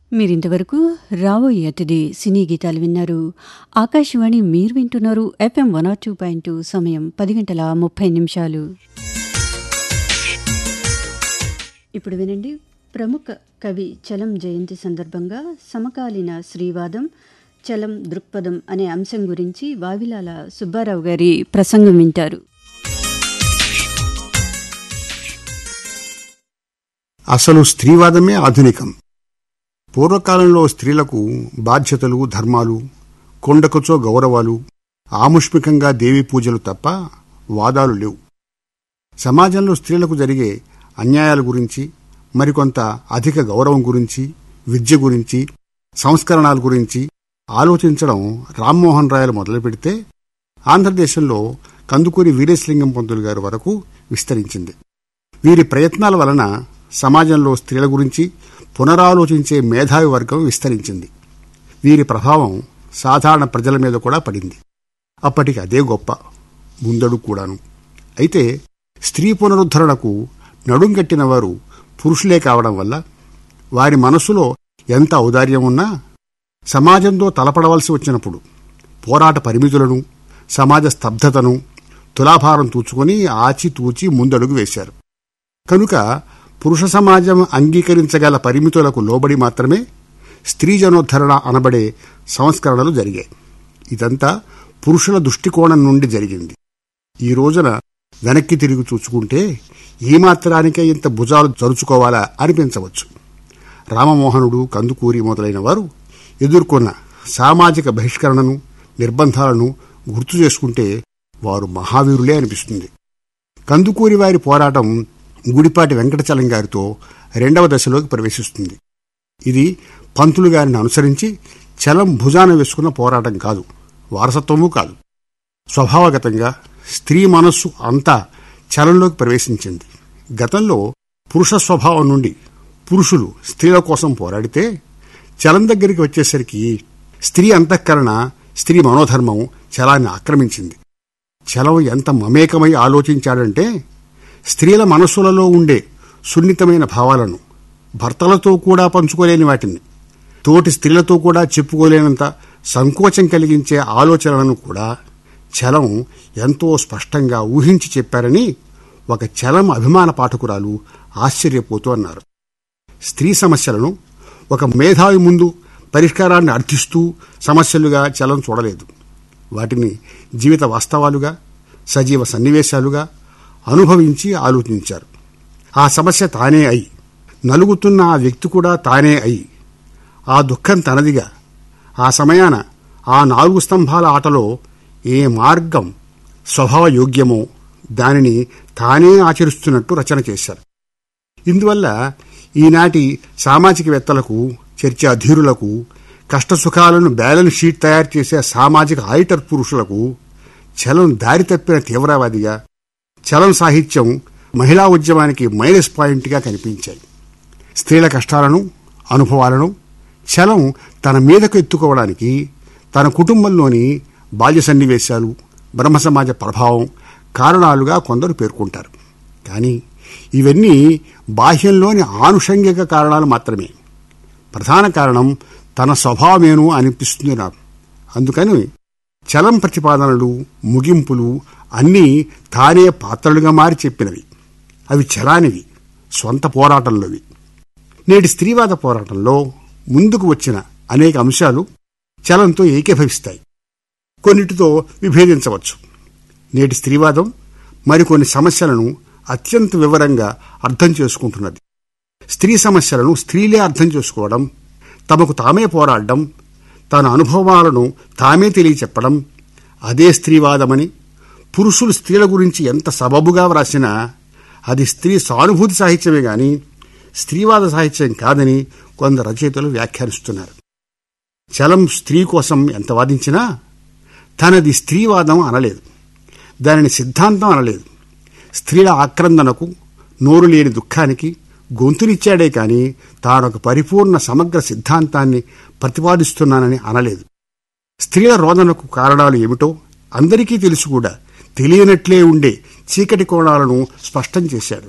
మీరింతవరకు రాబోయే అతిథి సినీ గీతాలు విన్నారు ఆకాశవాణి మీరు వింటున్నారు FM one R two point two సమయం పది గంటల ముప్పై నిమిషాలు ఇప్పుడు వినండి ప్రముఖ కవి చలం జయంతి సందర్భంగా సమకాలీన శ్రీవాదం చలం దృక్పథం అనే అంశం గురించి వావిలాల సుబ్బారావు గారి ప్రసంగం వింటారు అసలు స్త్రీవాదమే ఆధునికం పూర్వకాలంలో స్త్రీలకు బాధ్యతలు ధర్మాలు కొండకుచో గౌరవాలు ఆముష్మికంగా దేవీ పూజలు తప్ప వాదాలు లేవు సమాజంలో స్త్రీలకు జరిగే అన్యాయాల గురించి మరికొంత అధిక గౌరవం గురించి విద్య గురించి సంస్కరణల గురించి ఆలోచించడం రామ్మోహన్ రాయలు మొదలు పెడితే ఆంధ్రదేశంలో కందుకూరి వీరేశలింగం పంతులు గారి వరకు విస్తరించింది వీరి ప్రయత్నాల వలన సమాజంలో స్త్రీల గురించి పునరాలోచించే మేధావి వర్గం విస్తరించింది వీరి ప్రభావం సాధారణ ప్రజల మీద కూడా పడింది అప్పటికి అదే గొప్ప ముందడు కూడాను అయితే స్త్రీ పునరుద్ధరణకు నడుంగట్టిన వారు పురుషులే కావడం వల్ల వారి మనస్సులో ఎంత ఔదార్యం ఉన్నా సమాజంతో తలపడవలసి వచ్చినప్పుడు పోరాట పరిమితులను సమాజ స్తబ్దతను తులాభారం తూచుకొని ఆచితూచి ముందడుగు వేశారు కనుక పురుష సమాజం అంగీకరించగల పరిమితులకు లోబడి మాత్రమే స్త్రీ జనోద్ధరణ అనబడే సంస్కరణలు జరిగాయి ఇదంతా పురుషుల దృష్టికోణం నుండి జరిగింది ఈ రోజున వెనక్కి తిరిగి చూచుకుంటే ఈ మాత్రానికే ఇంత భుజాలు జరుచుకోవాలా అనిపించవచ్చు రామమోహనుడు కందుకూరి మొదలైన వారు ఎదుర్కొన్న సామాజిక బహిష్కరణను నిర్బంధాలను గుర్తు చేసుకుంటే వారు మహావీరులే అనిపిస్తుంది కందుకూరి వారి పోరాటం గుడిపాటి వెంకటచలం గారితో రెండవ దశలోకి ప్రవేశిస్తుంది ఇది పంతులు గారిని అనుసరించి చలం భుజాన వేసుకున్న పోరాటం కాదు వారసత్వము కాదు స్వభావగతంగా స్త్రీ మనస్సు అంతా చలంలోకి ప్రవేశించింది గతంలో పురుష స్వభావం నుండి పురుషులు స్త్రీల కోసం పోరాడితే చలం దగ్గరికి వచ్చేసరికి స్త్రీ అంతఃకరణ స్త్రీ మనోధర్మం చలాన్ని ఆక్రమించింది చలం ఎంత మమేకమై ఆలోచించాడంటే స్త్రీల మనస్సులలో ఉండే సున్నితమైన భావాలను భర్తలతో కూడా పంచుకోలేని వాటిని తోటి స్త్రీలతో కూడా చెప్పుకోలేనంత సంకోచం కలిగించే ఆలోచనలను కూడా చలం ఎంతో స్పష్టంగా ఊహించి చెప్పారని ఒక చలం అభిమాన పాఠకురాలు ఆశ్చర్యపోతూ అన్నారు స్త్రీ సమస్యలను ఒక మేధావి ముందు పరిష్కారాన్ని అర్థిస్తూ సమస్యలుగా చలం చూడలేదు వాటిని జీవిత వాస్తవాలుగా సజీవ సన్నివేశాలుగా అనుభవించి ఆలోచించారు ఆ సమస్య తానే అయి నలుగుతున్న ఆ వ్యక్తి కూడా తానే అయి ఆ దుఃఖం తనదిగా ఆ సమయాన ఆ నాలుగు స్తంభాల ఆటలో ఏ మార్గం స్వభావయోగ్యమో దానిని తానే ఆచరిస్తున్నట్టు రచన చేశారు ఇందువల్ల ఈనాటి సామాజికవేత్తలకు చర్చాధీరులకు కష్టసుఖాలను బ్యాలెన్స్ షీట్ తయారు చేసే సామాజిక ఆడిటర్ పురుషులకు చలం దారి తప్పిన తీవ్రవాదిగా చలం సాహిత్యం మహిళా ఉద్యమానికి మైనస్ పాయింట్గా కనిపించాయి స్త్రీల కష్టాలను అనుభవాలను చలం తన మీదకు ఎత్తుకోవడానికి తన కుటుంబంలోని బాల్య సన్నివేశాలు బ్రహ్మ సమాజ ప్రభావం కారణాలుగా కొందరు పేర్కొంటారు కానీ ఇవన్నీ బాహ్యంలోని ఆనుషంగిక కారణాలు మాత్రమే ప్రధాన కారణం తన స్వభావమేను అనిపిస్తుంది నాకు అందుకని చలం ప్రతిపాదనలు ముగింపులు అన్నీ తానే పాత్రలుగా మారి చెప్పినవి అవి చలానివి స్వంత పోరాటంలోవి నేటి స్త్రీవాద పోరాటంలో ముందుకు వచ్చిన అనేక అంశాలు చలంతో ఏకీభవిస్తాయి కొన్నిటితో విభేదించవచ్చు నేటి స్త్రీవాదం మరికొన్ని సమస్యలను అత్యంత వివరంగా అర్థం చేసుకుంటున్నది స్త్రీ సమస్యలను స్త్రీలే అర్థం చేసుకోవడం తమకు తామే పోరాడడం తన అనుభవాలను తామే తెలియచెప్పడం అదే స్త్రీవాదమని పురుషులు స్త్రీల గురించి ఎంత సబబుగా వ్రాసినా అది స్త్రీ సానుభూతి సాహిత్యమే గాని స్త్రీవాద సాహిత్యం కాదని కొందరు రచయితలు వ్యాఖ్యానిస్తున్నారు చలం స్త్రీ కోసం ఎంత వాదించినా తనది స్త్రీవాదం అనలేదు దానిని సిద్ధాంతం అనలేదు స్త్రీల ఆక్రందనకు నోరు లేని దుఃఖానికి గొంతునిచ్చాడే కాని తానొక పరిపూర్ణ సమగ్ర సిద్ధాంతాన్ని ప్రతిపాదిస్తున్నానని అనలేదు స్త్రీల రోదనకు కారణాలు ఏమిటో అందరికీ తెలుసు కూడా తెలియనట్లే ఉండే చీకటి కోణాలను స్పష్టం చేశాడు